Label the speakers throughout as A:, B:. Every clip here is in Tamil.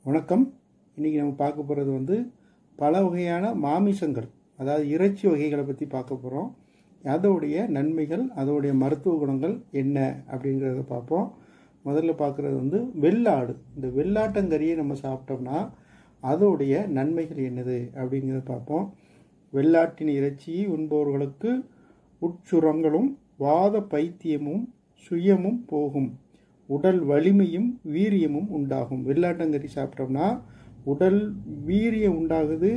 A: வணக்கம் இன்றைக்கி நம்ம பார்க்க போகிறது வந்து பல வகையான மாமிசங்கள் அதாவது இறைச்சி வகைகளை பற்றி பார்க்க போகிறோம் அதோடைய நன்மைகள் அதோடைய மருத்துவ குணங்கள் என்ன அப்படிங்கிறத பார்ப்போம் முதல்ல பார்க்குறது வந்து வெள்ளாடு இந்த வெள்ளாட்டங்கறியை நம்ம சாப்பிட்டோம்னா அதோடைய நன்மைகள் என்னது அப்படிங்கிறத பார்ப்போம் வெள்ளாட்டின் இறைச்சியை உண்பவர்களுக்கு உட்சுரங்களும் வாத பைத்தியமும் சுயமும் போகும் உடல் வலிமையும் வீரியமும் உண்டாகும் வெள்ளாட்டங்கறி சாப்பிட்டோம்னா உடல் வீரியம் உண்டாகுது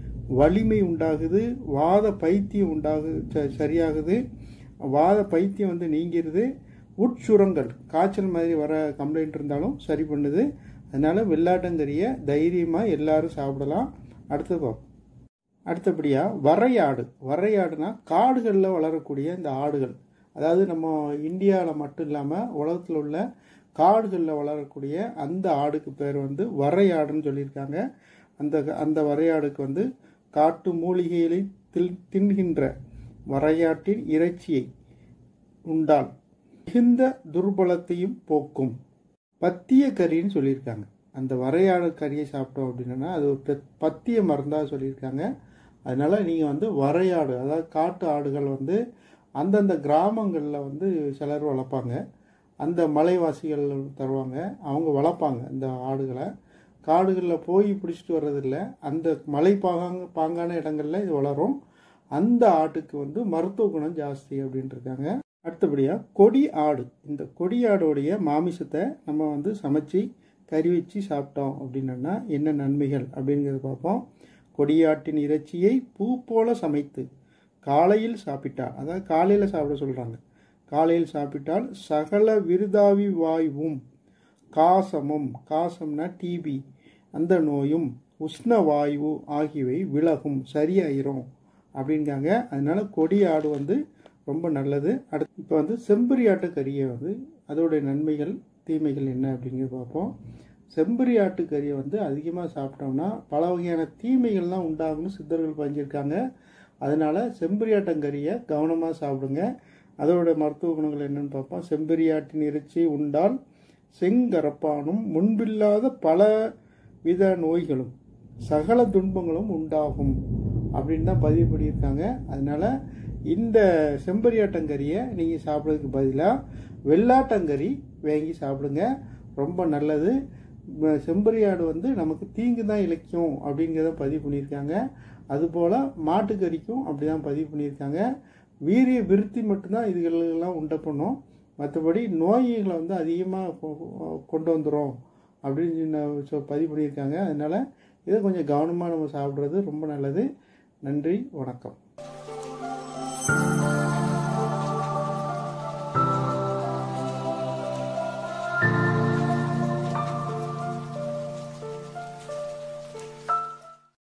A: வலிமை உண்டாகுது வாத பைத்தியம் உண்டாகு ச- சரியாகுது வாத பைத்தியம் வந்து நீங்கிருது உட்சுரங்கள் காய்ச்சல் மாதிரி வர கம்ப்ளைண்ட் இருந்தாலும் சரி பண்ணுது அதனால வெள்ளாட்டங்கறியை தைரியமாக எல்லாரும் சாப்பிடலாம் அடுத்தது பார்ப்போம் அடுத்தபடியாக வரையாடு வரையாடுனா காடுகளில் வளரக்கூடிய இந்த ஆடுகள் அதாவது நம்ம இந்தியாவில் மட்டும் இல்லாமல் உலகத்தில் உள்ள காடுகளில் வளரக்கூடிய அந்த ஆடுக்கு பேர் வந்து வரையாடுன்னு சொல்லியிருக்காங்க அந்த அந்த வரையாடுக்கு வந்து காட்டு மூலிகைகளை தில் தின்கின்ற வரையாட்டின் இறைச்சியை உண்டால் மிகுந்த துர்பலத்தையும் போக்கும் பத்திய கறின்னு சொல்லியிருக்காங்க அந்த வரையாடு கறியை சாப்பிட்டோம் அப்படின்னா அது ஒரு பெத்- பத்திய மருந்தாக சொல்லியிருக்காங்க அதனால நீங்கள் வந்து வரையாடு அதாவது காட்டு ஆடுகள் வந்து அந்தந்த கிராமங்களில் வந்து சிலர் வளர்ப்பாங்க அந்த மலைவாசிகள் தருவாங்க அவங்க வளர்ப்பாங்க இந்த ஆடுகளை காடுகளில் போய் பிடிச்சிட்டு வர்றதில்ல அந்த மலை பாங்காங்க பாங்கான இடங்கள்ல இது வளரும் அந்த ஆட்டுக்கு வந்து மருத்துவ குணம் ஜாஸ்தி அப்படின்ட்டு இருக்காங்க அடுத்தபடியாக கொடி ஆடு இந்த கொடி ஆடோடைய மாமிசத்தை நம்ம வந்து சமைச்சு கறி வச்சு சாப்பிட்டோம் அப்படின்னா என்ன நன்மைகள் அப்படிங்கிறத பார்ப்போம் கொடியாட்டின் இறைச்சியை பூ போல சமைத்து காலையில் சாப்பிட்டால் அதாவது காலையில் சாப்பிட சொல்கிறாங்க காலையில் சாப்பிட்டால் சகல விருதாவி வாயுவும் காசமும் காசம்னா டிபி அந்த நோயும் உஷ்ண வாயு ஆகியவை விலகும் சரியாயிரும் அப்படிங்காங்க அதனால கொடி ஆடு வந்து ரொம்ப நல்லது அடுத்து இப்போ வந்து செம்பரி ஆட்டு கறியை வந்து அதோடைய நன்மைகள் தீமைகள் என்ன அப்படிங்கிறத பார்ப்போம் செம்பரி ஆட்டு கறியை வந்து அதிகமாக சாப்பிட்டோம்னா பல வகையான தீமைகள்லாம் உண்டாகும்னு சித்தர்கள் பதிஞ்சிருக்காங்க அதனால செம்பரியாட்டங்கறியை கவனமாக சாப்பிடுங்க அதோட மருத்துவ குணங்கள் என்னன்னு பார்ப்போம் செம்பரியாட்டின் இறைச்சி உண்டால் செங்கரப்பானும் முன்பில்லாத பல வித நோய்களும் சகல துன்பங்களும் உண்டாகும் அப்படின்னு தான் பதிவு பண்ணியிருக்காங்க அதனால இந்த செம்பரியாட்டங்கறியை நீங்கள் சாப்பிட்றதுக்கு பதிலாக வெள்ளாட்டங்கறி வாங்கி சாப்பிடுங்க ரொம்ப நல்லது ம- செம்பரியாடு வந்து நமக்கு தீங்கு தான் இழைக்கும் அப்படிங்கிறத பதிவு பண்ணியிருக்காங்க அதுபோல் மாட்டுக்கறிக்கும் அப்படி தான் பதிவு பண்ணியிருக்காங்க வீரிய விருத்தி மட்டும்தான் இதுகளெல்லாம் உண்ட பண்ணும் மற்றபடி நோய்களை வந்து அதிகமாக கொண்டு வந்துடும் அப்படின்னு நான் சொ- பதிவு பண்ணியிருக்காங்க அதனால் இதை கொஞ்சம் கவனமாக நம்ம சாப்பிட்றது ரொம்ப நல்லது நன்றி வணக்கம்